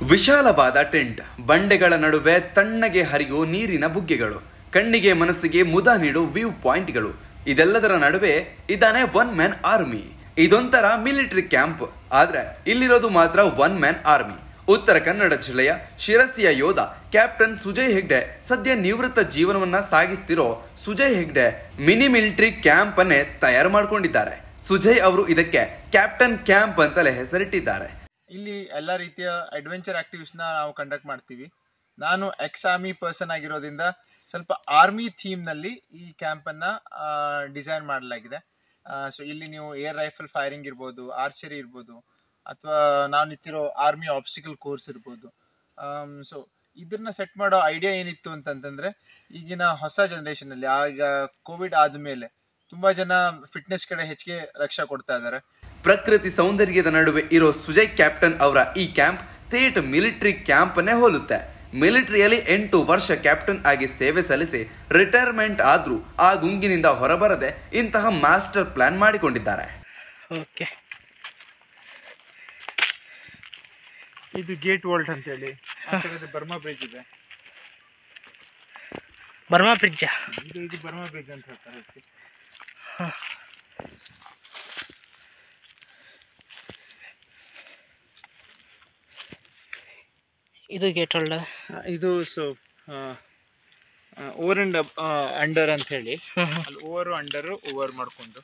ವಿಶಾಲವಾದ ಟೆಂಟ್ ಬಂಡೆಗಳ ನಡುವೆ ತಣ್ಣಗೆ ಹರಿಯೋ ನೀರಿನ ಬುಗ್ಗೆಗಳು ಕಣ್ಣಿಗೆ ಮನಸ್ಸಿಗೆ ಮುದ ನೀಡೋ ವ್ಯೂ ಪಾಯಿಂಟ್ಗಳು ಇದೆಲ್ಲದರ ನಡುವೆ ಇದಾನೆ ಒನ್ ಮ್ಯಾನ್ ಆರ್ಮಿ ಇದೊಂಥರ ಮಿಲಿಟರಿ ಕ್ಯಾಂಪ್ ಆದ್ರೆ ಇಲ್ಲಿರೋದು ಮಾತ್ರ ಒನ್ ಮ್ಯಾನ್ ಆರ್ಮಿ ಉತ್ತರ ಕನ್ನಡ ಜಿಲ್ಲೆಯ ಶಿರಸಿಯ ಯೋಧ ಕ್ಯಾಪ್ಟನ್ ಸುಜಯ್ ಹೆಗ್ಡೆ ಸದ್ಯ ನಿವೃತ್ತ ಜೀವನವನ್ನ ಸಾಗಿಸ್ತಿರೋ Sujay Hegde mini military camp ಅನ್ನೇ ತಯಾರು ಮಾಡ್ಕೊಂಡಿದ್ದಾರೆ ಸುಜಯ್ ಅವರು ಇದಕ್ಕೆ ಕ್ಯಾಪ್ಟನ್ ಕ್ಯಾಂಪ್ ಅಂತಲೇ ಹೆಸರಿಟ್ಟಿದ್ದಾರೆ ಇಲ್ಲಿ ಎಲ್ಲ ರೀತಿಯ ಅಡ್ವೆಂಚರ್ ಆಕ್ಟಿವಿಟೀಸ್ನ ನಾವು ಕಂಡಕ್ಟ್ ಮಾಡ್ತೀವಿ ನಾನು ಎಕ್ಸ್ ಆರ್ಮಿ ಪರ್ಸನ್ ಆಗಿರೋದ್ರಿಂದ ಸ್ವಲ್ಪ ಆರ್ಮಿ ಥೀಮ್ನಲ್ಲಿ ಈ ಕ್ಯಾಂಪನ್ನು ಡಿಸೈನ್ ಮಾಡಲಾಗಿದೆ ಸೊ ಇಲ್ಲಿ ನೀವು ಏರ್ ರೈಫಲ್ ಫೈರಿಂಗ್ ಇರ್ಬೋದು ಆರ್ಚರಿ ಇರ್ಬೋದು ಅಥವಾ ನಾವು ನಿಂತಿರೋ ಆರ್ಮಿ ಆಬ್ಸ್ಟಿಕಲ್ ಕೋರ್ಸ್ ಇರ್ಬೋದು ಸೊ ಇದನ್ನ ಸೆಟ್ ಮಾಡೋ ಐಡಿಯಾ ಏನಿತ್ತು ಅಂತಂತಂದರೆ ಈಗಿನ ಹೊಸ ಜನ್ರೇಷನಲ್ಲಿ ಆಗ ಕೋವಿಡ್ ಆದಮೇಲೆ ತುಂಬ ಜನ ಫಿಟ್ನೆಸ್ ಕಡೆ ಹೆಚ್ಚಿಗೆ ಲಕ್ಷ್ಯ ಕೊಡ್ತಾ ಇದ್ದಾರೆ ಪ್ರಕೃತಿ ಸೌಂದರ್ಯದ ನಡುವೆ ಇರೋ ಸುಜಯ್ ಕ್ಯಾಪ್ಟನ್ ಅವರ ಈ ಕ್ಯಾಂಪ್ ಥೇಟ್ ಮಿಲಿಟರಿ ಕ್ಯಾಂಪ್ ಅನ್ನೇ ಹೋಲುತ್ತೆ ಮಿಲಿಟರಿಯಲ್ಲಿ ಎಂಟು ವರ್ಷ ಕ್ಯಾಪ್ಟನ್ ಆಗಿ ಸೇವೆ ಸಲ್ಲಿಸಿ ರಿಟೈರ್ಮೆಂಟ್ ಆದ್ರೂ ಆ ಗುಂಗಿನಿಂದ ಹೊರಬರದೆ ಇಂತಹ ಮಾಸ್ಟರ್ ಪ್ಲಾನ್ ಮಾಡಿಕೊಂಡಿದ್ದಾರೆ ಓಕೆ ಇದು ಗೇಟ್ ವಾಲ್ಟ್ ಅಂತೇಳಿ ಆ ಕಡೆದು ಬರ್ಮಾ ಬ್ರಿಡ್ಜ್ ಇದೆ ಬರ್ಮಾ ಬ್ರಿಡ್ಜ ಇದು ಇದು ಬರ್ಮಾ ಬ್ರಿಡ್ಜ್ ಅಂತ ಹೇಳ್ತಾರೆ ಅದಕ್ಕೆ. ಇದು ಗೇಟ್ ಹೊಲ್ಡ ಆ, ಇದು ಸೊ ಓವರ್ ಅಂಡ್ ಅಂಡರ್ ಅಂತ ಹೇಳಿ ಅಲ್ಲಿ ಓವರ್ ಅಂಡರ್ ಓವರ್ ಮಾಡ್ಕೊಂಡು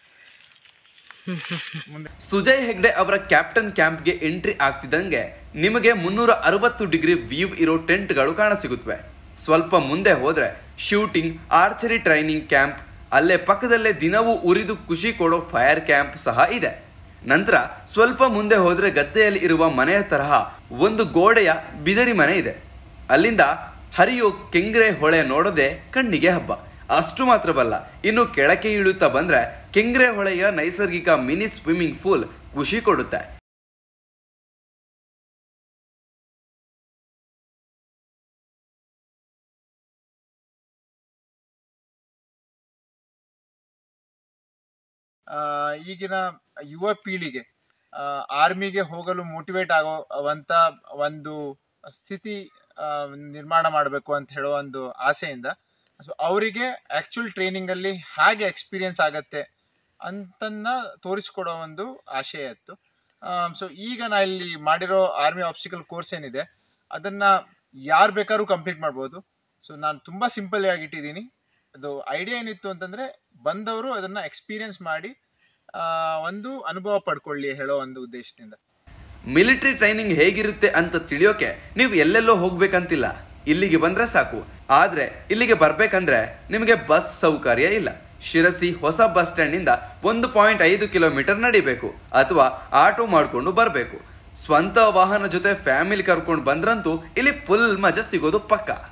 ಮುಂದೆ ಸುಜಯ್ ಹೆಗ್ಡೆ ಅವರ ಕ್ಯಾಪ್ಟನ್ ಕ್ಯಾಂಪ್ಗೆ ಎಂಟ್ರಿ ಆಗ್ತಿದ್ದಂಗೆ ನಿಮಗೆ ಮುನ್ನೂರ ಅರವತ್ತು ಡಿಗ್ರಿ ವ್ಯೂ ಇರೋ ಟೆಂಟ್ಗಳು ಕಾಣಸಿಗುತ್ತವೆ ಸ್ವಲ್ಪ ಮುಂದೆ ಹೋದ್ರೆ ಶೂಟಿಂಗ್ ಆರ್ಚರಿ ಟ್ರೈನಿಂಗ್ ಕ್ಯಾಂಪ್ ಅಲ್ಲೇ ಪಕ್ಕದಲ್ಲೇ ದಿನವೂ ಉರಿದು ಖುಷಿ ಕೊಡೋ ಫೈರ್ ಕ್ಯಾಂಪ್ ಸಹ ಇದೆ ನಂತರ ಸ್ವಲ್ಪ ಮುಂದೆ ಹೋದ್ರೆ ಗದ್ದೆಯಲ್ಲಿ ಇರುವ ಮನೆಯ ತರಹ ಒಂದು ಗೋಡೆಯ ಬಿದರಿ ಮನೆ ಇದೆ ಅಲ್ಲಿಂದ ಹರಿಯೋ ಕೆಂಗ್ರೆ ಹೊಳೆ ನೋಡೋದೇ ಕಣ್ಣಿಗೆ ಹಬ್ಬ ಅಷ್ಟು ಮಾತ್ರವಲ್ಲ ಇನ್ನು ಕೆಳಕ್ಕೆ ಇಳುತ್ತಾ ಬಂದ್ರೆ ಕೆಂಗ್ರೆ ಹೊಳೆಯ ನೈಸರ್ಗಿಕ ಮಿನಿ ಸ್ವಿಮ್ಮಿಂಗ್ ಪೂಲ್ ಖುಷಿ ಕೊಡುತ್ತೆ ಆ, ಈಗಿನ ಯುವ ಪೀಳಿಗೆ ಆರ್ಮಿಗೆ ಹೋಗಲು ಮೋಟಿವೇಟ್ ಆಗುವಂತ ಒಂದು ಸ್ಥಿತಿ ಆ, ನಿರ್ಮಾಣ ಮಾಡಬೇಕು ಅಂತ ಹೇಳೋ ಒಂದು ಆಸೆಯಿಂದ ಸೊ ಅವರಿಗೆ ಆ್ಯಕ್ಚುಲ್ ಟ್ರೈನಿಂಗಲ್ಲಿ ಹೇಗೆ ಎಕ್ಸ್ಪೀರಿಯನ್ಸ್ ಆಗತ್ತೆ ಅಂತನ್ನ ತೋರಿಸ್ಕೊಡೋ ಒಂದು ಆಶಯ ಇತ್ತು ಸೊ ಈಗ ನಾ ಇಲ್ಲಿ ಮಾಡಿರೋ ಆರ್ಮಿ ಆಬ್ಸ್ಟಿಕಲ್ ಕೋರ್ಸ್ ಏನಿದೆ ಅದನ್ನು ಯಾರು ಬೇಕಾದ್ರೂ ಕಂಪ್ಲೀಟ್ ಮಾಡ್ಬೋದು ಸೊ ನಾನು ತುಂಬ ಸಿಂಪಲ್ ಆಗಿಟ್ಟಿದ್ದೀನಿ ಅದು ಐಡಿಯಾ ಏನಿತ್ತು ಅಂತಂದರೆ ಬಂದವರು ಅದನ್ನು ಎಕ್ಸ್ಪೀರಿಯನ್ಸ್ ಮಾಡಿ ಆ, ಒಂದು ಅನುಭವ ಪಡ್ಕೊಳ್ಳಿ ಹೇಳೋ ಒಂದು ಉದ್ದೇಶದಿಂದ ಮಿಲಿಟರಿ ಟ್ರೈನಿಂಗ್ ಹೇಗಿರುತ್ತೆ ಅಂತ ತಿಳಿಯೋಕೆ ನೀವು ಎಲ್ಲೆಲ್ಲೋ ಹೋಗ್ಬೇಕಂತಿಲ್ಲ ಇಲ್ಲಿಗೆ ಬಂದ್ರೆ ಸಾಕು ಆದ್ರೆ ಇಲ್ಲಿಗೆ ಬರ್ಬೇಕಂದ್ರೆ ನಿಮಗೆ ಬಸ್ ಸೌಕರ್ಯ ಇಲ್ಲ ಶಿರಸಿ ಹೊಸ ಬಸ್ ಸ್ಟ್ಯಾಂಡ್ ನಿಂದ ಒಂದು ಪಾಯಿಂಟ್ ಐದು ಕಿಲೋಮೀಟರ್ ನಡಿಬೇಕು ಅಥವಾ ಆಟೋ ಮಾಡ್ಕೊಂಡು ಬರಬೇಕು ಸ್ವಂತ ವಾಹನ ಜೊತೆ ಫ್ಯಾಮಿಲಿ ಕರ್ಕೊಂಡು ಬಂದ್ರಂತೂ ಇಲ್ಲಿ ಫುಲ್ ಮಜಾ ಸಿಗೋದು ಪಕ್ಕ